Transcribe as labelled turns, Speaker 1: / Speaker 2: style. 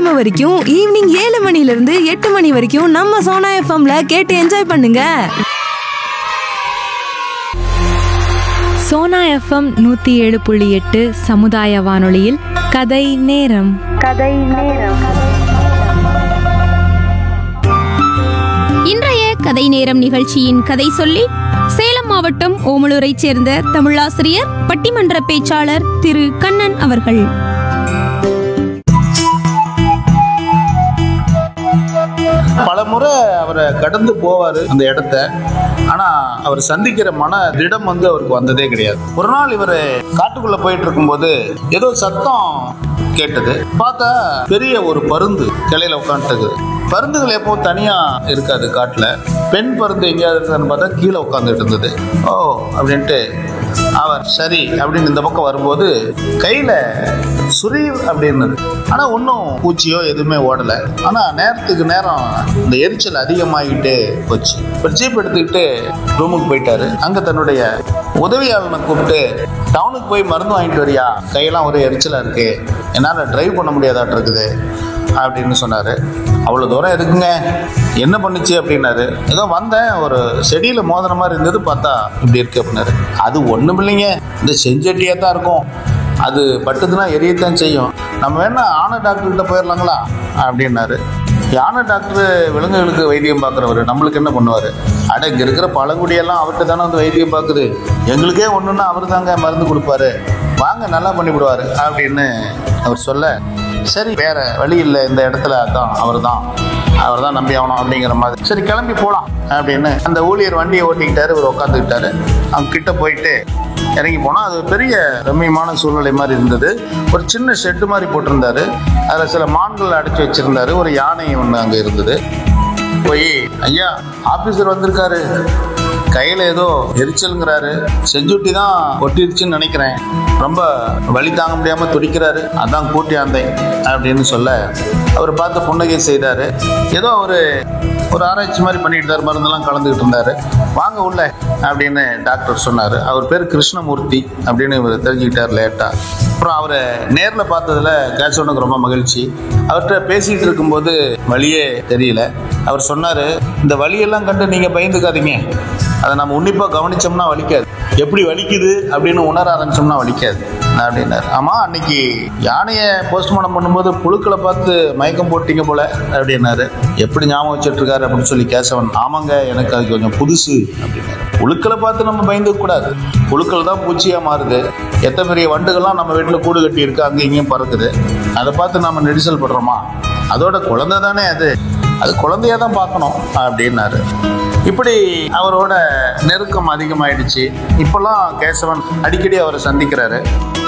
Speaker 1: சனிக்கிழமை வரைக்கும் ஈவினிங் ஏழு மணில இருந்து எட்டு மணி வரைக்கும் நம்ம சோனா எஃப்எம்ல கேட்டு என்ஜாய் பண்ணுங்க
Speaker 2: சோனா எஃப்எம் நூற்றி ஏழு புள்ளி எட்டு சமுதாய வானொலியில் கதை நேரம்
Speaker 3: இன்றைய கதை நேரம் நிகழ்ச்சியின் கதை சொல்லி சேலம் மாவட்டம் ஓமலூரைச் சேர்ந்த தமிழாசிரியர் பட்டிமன்ற பேச்சாளர் திரு கண்ணன் அவர்கள்
Speaker 4: பல முறை அவரை கடந்து போவார் அந்த இடத்த ஆனா அவர் சந்திக்கிற மன திடம் வந்து அவருக்கு வந்ததே கிடையாது ஒரு நாள் இவர் காட்டுக்குள்ள போயிட்டு இருக்கும்போது ஏதோ சத்தம் கேட்டது பார்த்தா பெரிய ஒரு பருந்து கிளையில உட்காந்துட்டு பருந்துகள் எப்பவும் தனியா இருக்காது காட்டுல பெண் பருந்து எங்கேயாவது இருக்கான்னு பார்த்தா கீழே உட்காந்துட்டு இருந்தது ஓ அப்படின்ட்டு அவர் சரி அப்படின்னு இந்த பக்கம் வரும்போது கையில சுரி அப்படின்னது ஆனா ஒன்றும் பூச்சியோ எதுவுமே ஓடல ஆனா நேரத்துக்கு நேரம் இந்த எரிச்சல் அதிகமாகிட்டே போச்சு ஒரு ஜீப் எடுத்துக்கிட்டு ரூமுக்கு போயிட்டாரு அங்க தன்னுடைய உதவியாளனை கூப்பிட்டு டவுனுக்கு போய் மருந்து வாங்கிட்டு வரியா கையெல்லாம் ஒரே எரிச்சலா இருக்கு என்னால் டிரைவ் பண்ண முடியாதாட்டு இருக்குது அப்படின்னு சொன்னாரு அவ்வளோ தூரம் எதுக்குங்க என்ன பண்ணுச்சு அப்படின்னாரு ஏதோ வந்தேன் ஒரு செடியில் மோதின மாதிரி இருந்தது பார்த்தா இப்படி இருக்கு அப்படின்னாரு அது ஒன்றும் இல்லைங்க இந்த செஞ்சட்டியாக தான் இருக்கும் அது பட்டுதுன்னா எரியத்தான் செய்யும் நம்ம வேணா ஆனை டாக்டர்கிட்ட போயிடலாங்களா அப்படின்னாரு யானை டாக்டர் விலங்குகளுக்கு வைத்தியம் பார்க்குறவர் நம்மளுக்கு என்ன பண்ணுவார் அட இங்கே இருக்கிற பழங்குடியெல்லாம் அவர்கிட்ட தானே வந்து வைத்தியம் பார்க்குது எங்களுக்கே ஒன்றுன்னா அவர் தாங்க மருந்து கொடுப்பாரு வாங்க நல்லா பண்ணிவிடுவார் அப்படின்னு அவர் சொல்ல சரி வேற வழி இல்லை இந்த இடத்துல அதான் அவர் தான் அவர் தான் நம்பி ஆகணும் அப்படிங்கிற மாதிரி சரி கிளம்பி போகலாம் அப்படின்னு அந்த ஊழியர் வண்டியை ஓட்டிக்கிட்டாரு இவர் உட்காந்துக்கிட்டாரு அவங்க கிட்ட போயிட்டு இறங்கி போனால் அது பெரிய ரம்மியமான சூழ்நிலை மாதிரி இருந்தது ஒரு சின்ன ஷெட்டு மாதிரி போட்டிருந்தாரு அதில் சில மான்கள் அடைச்சி வச்சிருந்தாரு ஒரு யானை ஒன்று அங்கே இருந்தது போய் ஐயா ஆபீசர் வந்திருக்காரு கையில் ஏதோ எரிச்சலுங்கிறாரு செஞ்சுட்டி தான் ஒட்டிருச்சுன்னு நினைக்கிறேன் ரொம்ப வலி தாங்க முடியாமல் துடிக்கிறாரு அதான் கூட்டி ஆந்தேன் அப்படின்னு சொல்ல அவர் பார்த்து புன்னகை செய்தாரு ஏதோ ஒரு ஒரு ஆராய்ச்சி மாதிரி பண்ணிட்டு இருந்தார் மருந்தெல்லாம் கலந்துக்கிட்டு இருந்தாரு வாங்க உள்ள அப்படின்னு டாக்டர் சொன்னார் அவர் பேர் கிருஷ்ணமூர்த்தி அப்படின்னு இவர் தெரிஞ்சுக்கிட்டார் லேட்டாக அப்புறம் அவரை நேரில் பார்த்ததுல கேட்சோனுக்கு ரொம்ப மகிழ்ச்சி அவர்கிட்ட பேசிகிட்டு இருக்கும்போது வழியே தெரியல அவர் சொன்னார் இந்த வழியெல்லாம் கண்டு நீங்கள் பயந்துக்காதீங்க அதை நம்ம உன்னிப்பாக கவனிச்சோம்னா வலிக்காது எப்படி வலிக்குது அப்படின்னு உணர ஆரம்பிச்சோம்னா வலிக்காது அப்படின்னாரு ஆமாம் அன்னைக்கு யானையை போஸ்ட்மார்ட்டம் பண்ணும்போது புழுக்களை பார்த்து மயக்கம் போட்டீங்க போல அப்படின்னாரு எப்படி ஞாபகம் வச்சுட்டு இருக்காரு அப்படின்னு சொல்லி கேசவன் ஆமாங்க எனக்கு அது கொஞ்சம் புதுசு அப்படின்னாரு புழுக்களை பார்த்து நம்ம பயந்துக்க கூடாது புழுக்கள் தான் பூச்சியாக மாறுது எத்தனை பெரிய வண்டுகள்லாம் நம்ம வீட்டில் கூடு கட்டி இருக்கு அங்கே இங்கேயும் பறக்குது அதை பார்த்து நம்ம நெரிசல் படுறோமா அதோட குழந்தை தானே அது அது குழந்தையா தான் பார்க்கணும் அப்படின்னாரு இப்படி அவரோட நெருக்கம் அதிகமாயிடுச்சு இப்போல்லாம் கேசவன் அடிக்கடி அவரை சந்திக்கிறாரு